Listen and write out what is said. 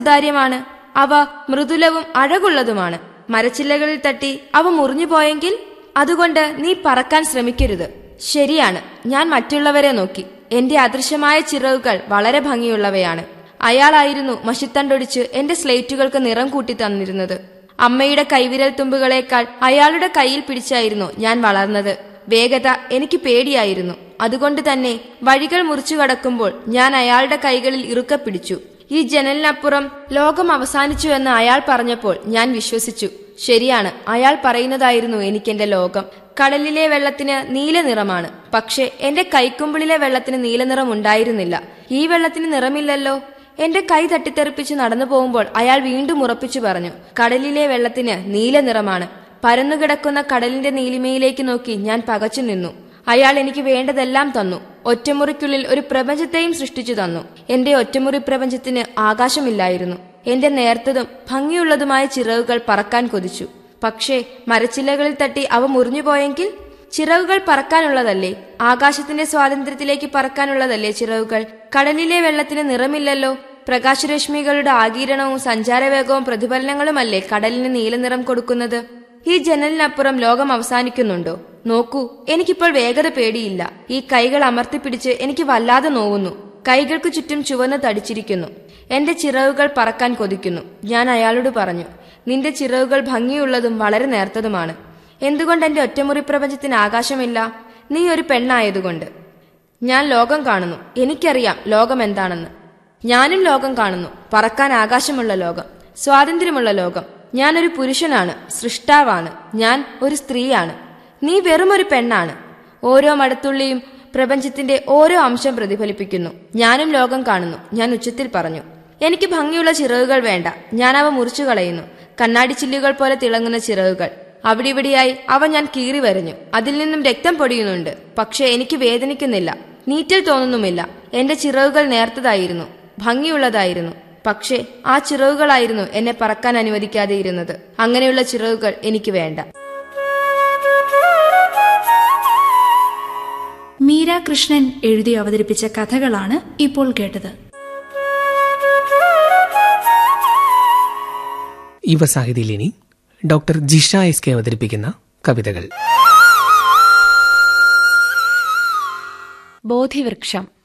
സുതാര്യമാണ് അവ മൃദുലവും അഴകുള്ളതുമാണ് മരച്ചില്ലകളിൽ തട്ടി അവ മുറിഞ്ഞു പോയെങ്കിൽ അതുകൊണ്ട് നീ പറക്കാൻ ശ്രമിക്കരുത് ശരിയാണ് ഞാൻ മറ്റുള്ളവരെ നോക്കി എന്റെ അദൃശ്യമായ ചിറകുകൾ വളരെ ഭംഗിയുള്ളവയാണ് അയാളായിരുന്നു മഷിത്തണ്ടൊടിച്ച് എന്റെ സ്ലേറ്റുകൾക്ക് നിറം കൂട്ടി തന്നിരുന്നത് അമ്മയുടെ കൈവിരൽ തുമ്പുകളേക്കാൾ അയാളുടെ കയ്യിൽ പിടിച്ചായിരുന്നു ഞാൻ വളർന്നത് വേഗത എനിക്ക് പേടിയായിരുന്നു അതുകൊണ്ട് തന്നെ വഴികൾ മുറിച്ചു കടക്കുമ്പോൾ ഞാൻ അയാളുടെ കൈകളിൽ ഇറുക്കെ പിടിച്ചു ഈ ജനലിനപ്പുറം ലോകം അവസാനിച്ചു എന്ന് അയാൾ പറഞ്ഞപ്പോൾ ഞാൻ വിശ്വസിച്ചു ശരിയാണ് അയാൾ പറയുന്നതായിരുന്നു എനിക്കെന്റെ ലോകം കടലിലെ വെള്ളത്തിന് നീല നിറമാണ് പക്ഷെ എന്റെ കൈക്കുമ്പിളിലെ വെള്ളത്തിന് നീലനിറം ഉണ്ടായിരുന്നില്ല ഈ വെള്ളത്തിന് നിറമില്ലല്ലോ എന്റെ കൈ തട്ടിത്തെറിപ്പിച്ച് നടന്നു പോകുമ്പോൾ അയാൾ വീണ്ടും ഉറപ്പിച്ചു പറഞ്ഞു കടലിലെ വെള്ളത്തിന് നീല നിറമാണ് പരന്നുകിടക്കുന്ന കടലിന്റെ നീലിമയിലേക്ക് നോക്കി ഞാൻ പകച്ചു നിന്നു അയാൾ എനിക്ക് വേണ്ടതെല്ലാം തന്നു ഒറ്റമുറിക്കുള്ളിൽ ഒരു പ്രപഞ്ചത്തെയും സൃഷ്ടിച്ചു തന്നു എന്റെ ഒറ്റമുറി പ്രപഞ്ചത്തിന് ആകാശമില്ലായിരുന്നു എന്റെ നേർത്തതും ഭംഗിയുള്ളതുമായ ചിറകുകൾ പറക്കാൻ കൊതിച്ചു പക്ഷേ മരച്ചില്ലകളിൽ തട്ടി അവ മുറിഞ്ഞുപോയെങ്കിൽ ചിറകുകൾ പറക്കാനുള്ളതല്ലേ ആകാശത്തിന്റെ സ്വാതന്ത്ര്യത്തിലേക്ക് പറക്കാനുള്ളതല്ലേ ചിറകുകൾ കടലിലെ വെള്ളത്തിന് നിറമില്ലല്ലോ പ്രകാശരശ്മികളുടെ ആഗീരണവും സഞ്ചാരവേഗവും പ്രതിഫലനങ്ങളുമല്ലേ കടലിന് നീലനിറം കൊടുക്കുന്നത് ഈ ജനലിനപ്പുറം ലോകം അവസാനിക്കുന്നുണ്ടോ നോക്കൂ എനിക്കിപ്പോൾ വേഗത പേടിയില്ല ഈ കൈകൾ അമർത്തിപ്പിടിച്ച് എനിക്ക് വല്ലാതെ നോവുന്നു കൈകൾക്ക് ചുറ്റും ചുവന്ന് തടിച്ചിരിക്കുന്നു എന്റെ ചിറകുകൾ പറക്കാൻ കൊതിക്കുന്നു ഞാൻ അയാളോട് പറഞ്ഞു നിന്റെ ചിറകുകൾ ഭംഗിയുള്ളതും വളരെ നേർത്തതുമാണ് എന്തുകൊണ്ട് എന്റെ ഒറ്റമുറി പ്രപഞ്ചത്തിന് ആകാശമില്ല നീ ഒരു പെണ്ണായതുകൊണ്ട് ഞാൻ ലോകം കാണുന്നു എനിക്കറിയാം ലോകം എന്താണെന്ന് ഞാനും ലോകം കാണുന്നു പറക്കാൻ ആകാശമുള്ള ലോകം സ്വാതന്ത്ര്യമുള്ള ലോകം ഞാനൊരു പുരുഷനാണ് സൃഷ്ടാവാണ് ഞാൻ ഒരു സ്ത്രീയാണ് നീ വെറുമൊരു പെണ്ണാണ് ഓരോ മടത്തുള്ളിയും പ്രപഞ്ചത്തിന്റെ ഓരോ അംശം പ്രതിഫലിപ്പിക്കുന്നു ഞാനും ലോകം കാണുന്നു ഞാൻ ഉച്ചത്തിൽ പറഞ്ഞു എനിക്ക് ഭംഗിയുള്ള ചിറകുകൾ വേണ്ട ഞാൻ അവ മുറിച്ചു കളയുന്നു കണ്ണാടി ചില്ലുകൾ പോലെ തിളങ്ങുന്ന ചിറകുകൾ അവിടിവിടെയായി അവ ഞാൻ കീറി വരഞ്ഞു അതിൽ നിന്നും രക്തം പൊടിയുന്നുണ്ട് പക്ഷെ എനിക്ക് വേദനിക്കുന്നില്ല നീറ്റൽ തോന്നുന്നുമില്ല എന്റെ ചിറകുകൾ നേർത്തതായിരുന്നു ഭംഗിയുള്ളതായിരുന്നു പക്ഷേ ആ ചിറകുകളായിരുന്നു എന്നെ പറക്കാൻ അനുവദിക്കാതെ ഇരുന്നത് അങ്ങനെയുള്ള ചിറകുകൾ എനിക്ക് വേണ്ട മീര കൃഷ്ണൻ എഴുതി അവതരിപ്പിച്ച കഥകളാണ് ഇപ്പോൾ കേട്ടത് യുവസാഹിതിയിൽ ഇനി ഡോക്ടർ ജിഷ എസ് കെ അവതരിപ്പിക്കുന്ന കവിതകൾ ബോധിവൃക്ഷം